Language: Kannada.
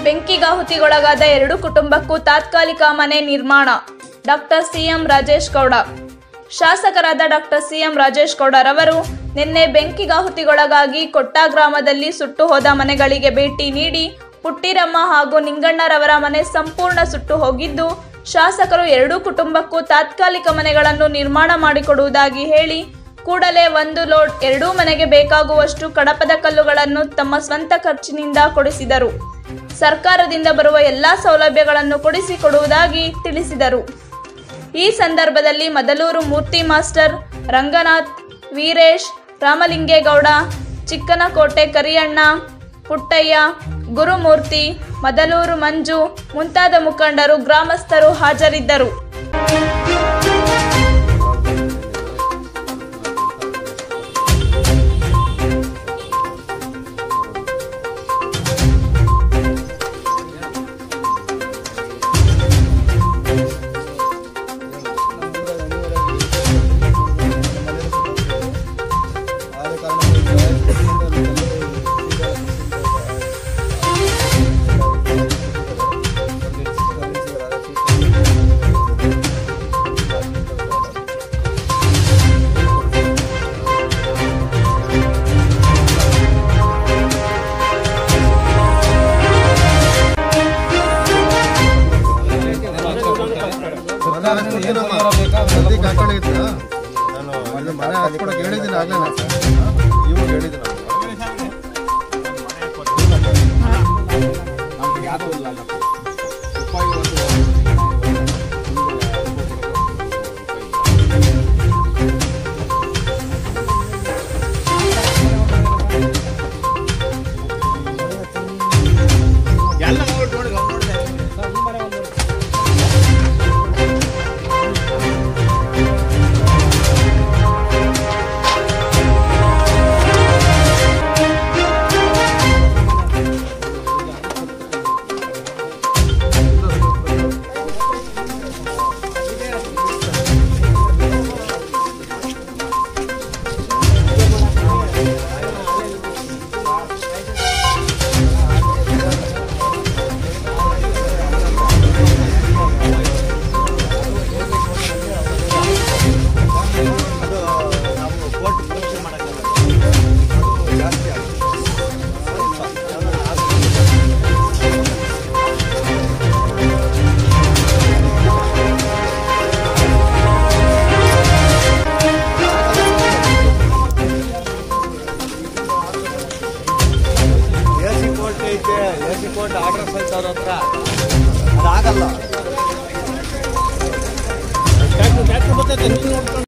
ಬೆಂಕಿಗಾಹುತಿಗೊಳಗಾದ ಎರಡು ಕುಟುಂಬಕ್ಕೂ ತಾತ್ಕಾಲಿಕ ಮನೆ ನಿರ್ಮಾಣ ಡಾಕ್ಟರ್ ಸಿಎಂ ರಾಜೇಶ್ ಗೌಡ ಶಾಸಕರಾದ ಡಾಕ್ಟರ್ ಸಿಎಂ ರಾಜೇಶ್ ಗೌಡರವರು ನಿನ್ನೆ ಬೆಂಕಿಗಾಹುತಿಗೊಳಗಾಗಿ ಕೊಟ್ಟ ಗ್ರಾಮದಲ್ಲಿ ಸುಟ್ಟು ಹೋದ ಮನೆಗಳಿಗೆ ಭೇಟಿ ನೀಡಿ ಪುಟ್ಟಿರಮ್ಮ ಹಾಗೂ ನಿಂಗಣ್ಣರವರ ಮನೆ ಸಂಪೂರ್ಣ ಸುಟ್ಟು ಹೋಗಿದ್ದು ಶಾಸಕರು ಎರಡೂ ಕುಟುಂಬಕ್ಕೂ ತಾತ್ಕಾಲಿಕ ಮನೆಗಳನ್ನು ನಿರ್ಮಾಣ ಮಾಡಿಕೊಡುವುದಾಗಿ ಹೇಳಿ ಕೂಡಲೇ ಒಂದು ಲೋಡ್ ಎರಡೂ ಮನೆಗೆ ಬೇಕಾಗುವಷ್ಟು ಕಡಪದ ಕಲ್ಲುಗಳನ್ನು ತಮ್ಮ ಸ್ವಂತ ಖರ್ಚಿನಿಂದ ಕೊಡಿಸಿದರು ಸರ್ಕಾರದಿಂದ ಬರುವ ಎಲ್ಲಾ ಸೌಲಭ್ಯಗಳನ್ನು ಕೊಡಿಸಿಕೊಡುವುದಾಗಿ ತಿಳಿಸಿದರು ಈ ಸಂದರ್ಭದಲ್ಲಿ ಮದಲೂರು ಮೂರ್ತಿ ಮಾಸ್ಟರ್ ರಂಗನಾಥ್ ವೀರೇಶ್ ರಾಮಲಿಂಗೇಗೌಡ ಚಿಕ್ಕನಕೋಟೆ ಕರಿಯಣ್ಣ ಪುಟ್ಟಯ್ಯ ಗುರುಮೂರ್ತಿ ಮದಲೂರು ಮಂಜು ಮುಂತಾದ ಮುಖಂಡರು ಗ್ರಾಮಸ್ಥರು ಹಾಜರಿದ್ದರು ಆದ ಕಾರಣ ಸದ್ಯಕ್ಕೆ ಆ ಕಡೆ ಇದ್ದ ನಾನು ಅಲ್ಲಿ ಮನೆ ಹಾಕ್ಕೊಡಕ್ಕೆ ಹೇಳಿದ್ದೀನಿ ಆಗಲೇ ಇವಾಗ ಹೇಳಿದ್ದೀನಿ ಎಸಿ ಕೋರ್ಟ್ ಐತೆ ಎಸಿ ಕೋರ್ಟ್ ಆರ್ಡರ್ ಐತೆ ಅವ್ರ ಹತ್ರ ಅದಾಗಲ್ಲ